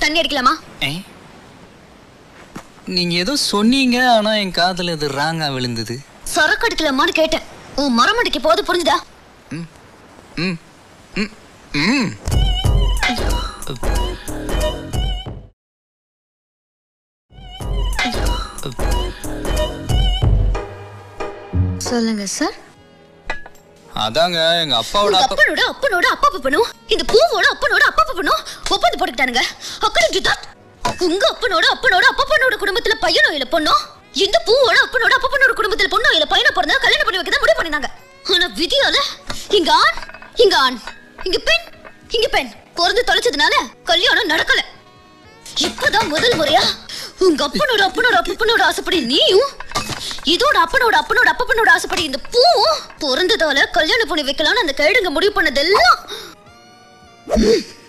தண்ணி அடிக்கலாமா ஏ? நீங்க ஏதோ சொன்னீங்க ஆனா என் காதுல இது ராங்கா விழுந்தது சரக்கு அடிக்கலாமான்னு கேட்டேன் உன் மரமடிக்கு போது புரிஞ்சுதா ம் ம் ம் சொல்லுங்க சார் அதாங்க எங்க அப்பாவோட உங்க அப்பா அப்பனோட அப்பனோட அப்பா அப்பனும் இந்த பூவோட அப்பனோட அப்பா அப்பனும் ஒப்பந்தம் போட்டுக்கிட்டானுங்க அக்கறை தட் உங்க அப்பனோட அப்பனோட அப்பனோட குடும்பத்துல பையனோ இல்ல பொண்ணோ இந்த பூவோட அப்பனோட அப்பனோட குடும்பத்துல பொண்ணோ இல்ல பையனோ பிறந்தா கல்யாணம் பண்ணி வைக்க தான் முடிவு பண்ணினாங்க ஆனா விதியால இங்க ஆண் இங்க ஆண் இங்க பெண் இங்க பெண் பிறந்து தொலைச்சதுனால கல்யாணம் நடக்கல இப்பதான் முதல் முறையா உங்க அப்பனோட அப்பனோட அப்பனோட ஆசைப்படி நீயும் இதோட அப்பனோட அப்பனோட அப்பனோட ஆசைப்படி இந்த பூவும் பிறந்ததால கல்யாணம் பண்ணி வைக்கலாம்னு அந்த கைடுங்க முடிவு பண்ணதெல்லாம்